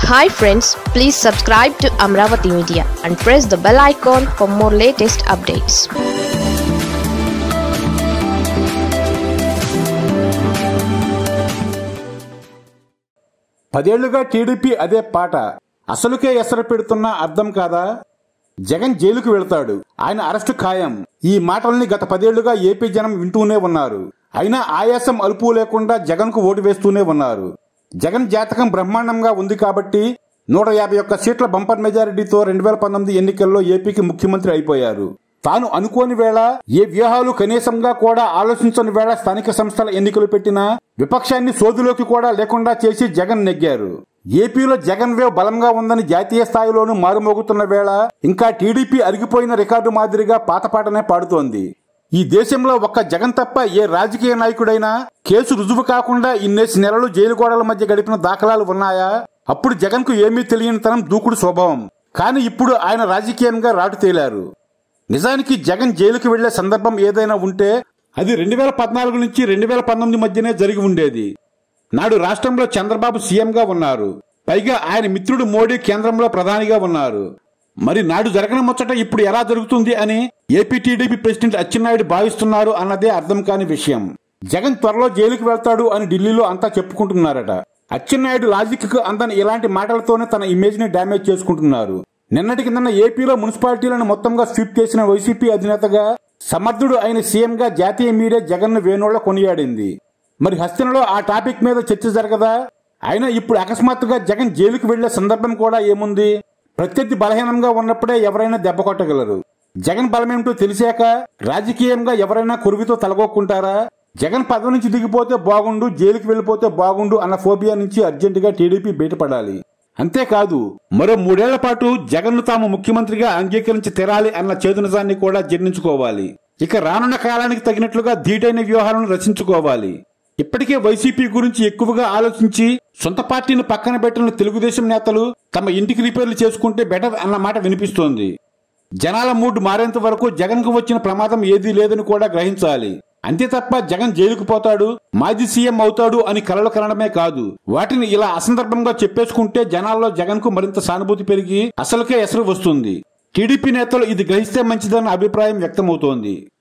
hi friends please subscribe to Amaravati media and press the bell icon for more latest updates పదేళ్లుగా TDP అదే పాట అసలుకే ఎసరు పెడుతున్నా అర్థం కాదా జగన్ జైలుకు వెళ్తాడు ఆయన అరెస్టు ఖాయం ఈ మాటల్ని గత పదేళ్లుగా ఏపీ జనం వింటూనే ఉన్నారు అయినా ఆయాసం అలుపు లేకుండా జగన్ కు ఓటు వేస్తూనే ఉన్నారు జగన్ జాతకం బ్రహ్మాండంగా ఉంది కాబట్టి నూట యాభై ఒక్క సీట్ల బంపర్ మెజారిటీతో రెండు వేల పంతొమ్మిది ఎన్నికల్లో ఏపీకి ముఖ్యమంత్రి అయిపోయారు తాను అనుకోని వేళ ఏ వ్యూహాలు కనీసంగా కూడా ఆలోచించని వేళ స్థానిక సంస్థల ఎన్నికలు పెట్టినా విపక్షాన్ని సోదులోకి కూడా లేకుండా చేసి జగన్ నెగ్గారు ఏపీలో జగన్ వేవ్ బలంగా ఉందని జాతీయ స్థాయిలోనూ మారుమోగుతున్న వేళ ఇంకా టీడీపీ అరిగిపోయిన రికార్డు మాదిరిగా పాతపాటనే పాడుతోంది ఈ దేశంలో ఒక్క జగన్ తప్ప ఏ రాజకీయ నాయకుడైనా కేసు రుజువు కాకుండా ఇన్నేసి నెలలు జైలు గోడల మధ్య గడిపిన దాఖలాలు ఉన్నాయా అప్పుడు జగన్ కు ఏమీ తెలియనితనం దూకుడు స్వభావం కానీ ఇప్పుడు ఆయన రాజకీయంగా రాటు తేలారు నిజానికి జగన్ జైలుకు వెళ్లే సందర్భం ఏదైనా ఉంటే అది రెండు వేల పద్నాలుగు నుంచి రెండు వేల పంతొమ్మిది మధ్యనే జరిగి ఉండేది నాడు రాష్ట్రంలో చంద్రబాబు సీఎంగా ఉన్నారు పైగా ఆయన మిత్రుడు మోడీ కేంద్రంలో ప్రధానిగా ఉన్నారు మరి నాడు జరగని ముచ్చట ఇప్పుడు ఎలా జరుగుతుంది అని ఏపీ టీడీపీ ప్రెసిడెంట్ అచ్చెన్నాయుడు భావిస్తున్నారు అన్నదే అర్థం కాని విషయం జగన్ త్వరలో జైలుకు వెళ్తాడు అని ఢిల్లీలో అంతా చెప్పుకుంటున్నారట అచ్చెన్నాయుడు లాజిక్ కు అందని ఇలాంటి మాటలతోనే తన ఇమేజ్ ని డ్యామేజ్ చేసుకుంటున్నారు నిన్నటికి నిన్న ఏపీలో మున్సిపాలిటీలను మొత్తంగా స్వీప్ చేసిన వైసీపీ అధినేతగా సమర్థుడు అయిన సీఎంగా జాతీయ మీడియా జగన్ ను వేణోళ్ల కొనియాడింది మరి హస్తినలో ఆ టాపిక్ మీద చర్చ జరగదా అయినా ఇప్పుడు అకస్మాత్తుగా జగన్ జైలుకు వెళ్లే సందర్భం కూడా ఏముంది ప్రత్యర్థి బలహీనంగా ఉన్నప్పుడే ఎవరైనా దెబ్బ కొట్టగలరు జగన్ బలమేమిటో తెలిసాక రాజకీయంగా ఎవరైనా కొరువితో తలగొక్కుంటారా జగన్ పదవి నుంచి దిగిపోతే బాగుండు జైలుకి వెళ్లిపోతే బాగుండు అన్న ఫోబియా నుంచి అర్జెంటుగా టీడీపీ బయటపడాలి అంతేకాదు మరో మూడేళ్ల పాటు జగన్ ను తాము ముఖ్యమంత్రిగా అంగీకరించి తెరాలి అన్న చేదు నిజాన్ని కూడా జీర్ణించుకోవాలి ఇక రానున్న కాలానికి తగినట్లుగా ధీటైన వ్యూహాలను రచించుకోవాలి ఇప్పటికే వైసీపీ గురించి ఎక్కువగా ఆలోచించి సొంత పార్టీని పక్కన పెట్టిన తెలుగుదేశం నేతలు తమ ఇంటికి రిపేర్లు చేసుకుంటే బెటర్ అన్న మాట వినిపిస్తోంది జనాల మూడ్ మారేంత వరకు జగన్ కు వచ్చిన ప్రమాదం ఏదీ లేదని కూడా గ్రహించాలి అంతే తప్ప జగన్ జైలుకు పోతాడు మాజీ సీఎం అవుతాడు అని కలలు కనడమే కాదు వాటిని ఇలా అసందర్భంగా చెప్పేసుకుంటే జనాల్లో జగన్ కు మరింత సానుభూతి పెరిగి అసలుకే ఎసరు వస్తుంది టీడీపీ నేతలు ఇది గ్రహిస్తే మంచిదన్న అభిప్రాయం వ్యక్తమవుతోంది